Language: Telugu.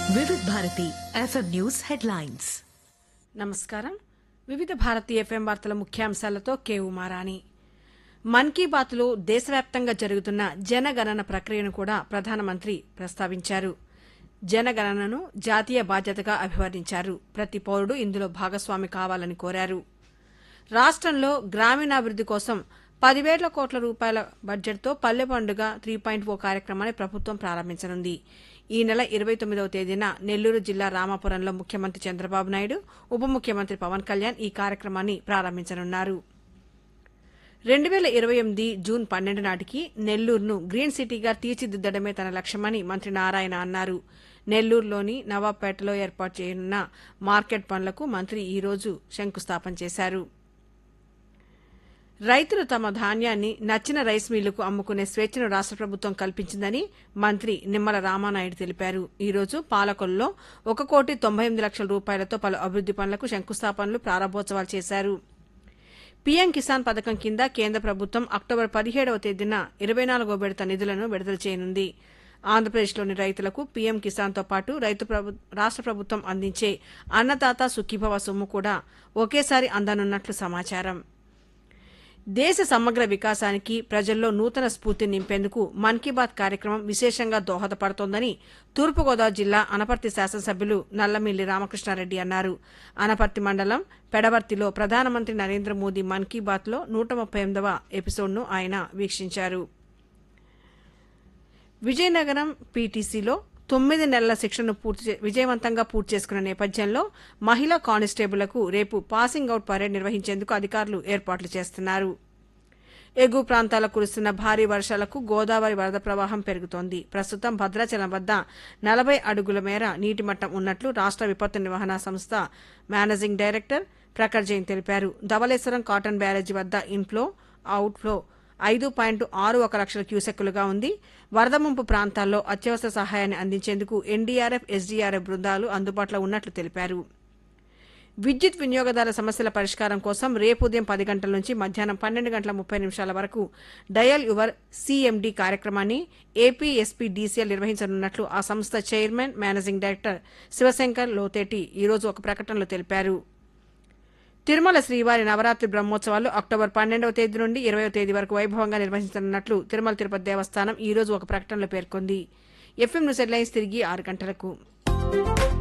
వివిధ భారతి ఎఫ్ఎం న్యూస్ హెడ్లైన్స్ నమస్కారం వివిధ భారతీ ఎఫ్ఎం వార్తల ముఖ్యాంశాలతో కే ఉమారాణి మన్ కీ బాత్లో దేశవ్యాప్తంగా జరుగుతున్న జనగణన ప్రక్రియను కూడా ప్రధానమంత్రి ప్రస్తావించారు జనగణనను జాతీయ బాధ్యతగా అభివర్ణించారు ప్రతి పౌరుడు ఇందులో భాగస్వామి కావాలని కోరారు రాష్ట్రంలో గ్రామీణాభివృద్ది కోసం పదివేల కోట్ల రూపాయల బడ్జెట్తో పల్లె పండుగ త్రీ పాయింట్ ఓ కార్యక్రమాన్ని ప్రభుత్వం ప్రారంభించనుంది ఈ నెల ఇరవై తొమ్మిదవ తేదీన నెల్లూరు జిల్లా రామాపురంలో ముఖ్యమంత్రి చంద్రబాబు నాయుడు ఉప ముఖ్యమంత్రి పవన్ కళ్యాణ్ ఈ కార్యక్రమాన్ని ప్రారంభించనున్నారు రెండు వేల ఇరవై ఎనిమిది జూన్ పన్నెండు నాటికి నెల్లూరును గ్రీన్ సిటీగా తీర్చిదిద్దడమే తన లక్ష్యమని మంత్రి నారాయణ అన్నారు నెల్లూరులోని నవాబ్పేటలో ఏర్పాటు చేయనున్న మార్కెట్ పనులకు మంత్రి ఈ రోజు శంకుస్థాపన చేశారు రైతులు తమ ధాన్యాన్ని నచ్చిన రైస్ మిల్లుకు అమ్ముకునే స్వేచ్ఛను రాష్ట్ర ప్రభుత్వం కల్పించిందని మంత్రి నిమ్మల రామానాయుడు తెలిపారు ఈ రోజు పాలకొల్లో ఒక కోటి తొంభై ఎనిమిది లక్షల రూపాయలతో పలు అభివృద్ది పనులకు శంకుస్థాపనలు ప్రారంభోత్సవాలు చేశారు పీఎం కిసాన్ పథకం కింద కేంద్ర ప్రభుత్వం అక్టోబర్ పదిహేడవ తేదీన ఇరవై నాలుగో విడత నిధులను విడుదల చేయనుంది ఆంధ్రప్రదేశ్లోని రైతులకు పీఎం కిసాన్తో పాటు రైతు ప్రభు రాష్ట్ర ప్రభుత్వం అందించే అన్నదాత సుఖీభవ సొమ్ము కూడా ఒకేసారి అందనున్నట్లు సమాచారం దేశ సమగ్ర వికాసానికి ప్రజల్లో నూతన స్ఫూర్తి నింపేందుకు మన్ కీ బాత్ కార్యక్రమం విశేషంగా దోహదపడుతోందని తూర్పుగోదావరి జిల్లా అనపర్తి శాసనసభ్యులు నల్లమిల్లి రామకృష్ణారెడ్డి అన్నారు అనపర్తి మండలం పెడవర్తిలో ప్రధానమంత్రి నరేంద్ర మోదీ మన్ కీ బాత్లో నూట ముప్పై ఎనిమిదవ ఎపిసోడ్ను ఆయన వీక్షించారు విజయనగరం పీటీసీలో తొమ్మిది నెలల శిక్షణను పూర్తి చే- విజయవంతంగా పూర్తి చేసుకున్న నేపథ్యంలో మహిళా కానిస్టేబుళ్లకు రేపు పాసింగ్ అవుట్ పరేడ్ నిర్వహించేందుకు అధికారులు ఏర్పాట్లు చేస్తున్నారు ఎగువ ప్రాంతాల కురుస్తున్న భారీ వర్షాలకు గోదావరి వరద ప్రవాహం పెరుగుతోంది ప్రస్తుతం భద్రాచలం వద్ద నలభై అడుగుల మేర నీటి మట్టం ఉన్నట్లు రాష్ట్ర విపత్తు నిర్వహణ సంస్థ మేనేజింగ్ డైరెక్టర్ ప్రఖర్ జైన్ తెలిపారు ధవళేశ్వరం కాటన్ బ్యారేజీ వద్ద ఇన్ఫ్లో అవుట్ఫ్లో ఐదు పాయింట్ ఆరు ఒక లక్షల క్యూసెక్కులుగా ఉంది వరద ముంపు ప్రాంతాల్లో అత్యవసర సహాయాన్ని అందించేందుకు ఎన్డీఆర్ఎఫ్ ఎస్డీఆర్ఎఫ్ బృందాలు అందుబాటులో ఉన్నట్లు తెలిపారు విద్యుత్ వినియోగదారుల సమస్యల పరిష్కారం కోసం రేపు ఉదయం పది గంటల నుంచి మధ్యాహ్నం పన్నెండు గంటల ముప్పై నిమిషాల వరకు డయల్ యువర్ సీఎండీ కార్యక్రమాన్ని ఏపీ ఎస్పీ డీసీఎల్ నిర్వహించనున్నట్లు ఆ సంస్థ chairman managing director Sivasankar Lotheti ఈరోజు ఒక ప్రకటనలో తెలిపారు తిరుమల శ్రీవారి నవరాత్రి బ్రహ్మోత్సవాలు అక్టోబర్ పన్నెండవ తేదీ నుండి ఇరవయో తేదీ వరకు వైభవంగా నిర్వహించనున్నట్లు తిరుమల తిరుపతి దేవస్థానం ఈ రోజు ఒక ప్రకటనలో పేర్కొంది ఎఫ్ఎం న్యూస్ హెడ్లైన్స్ తిరిగి ఆరు గంటలకు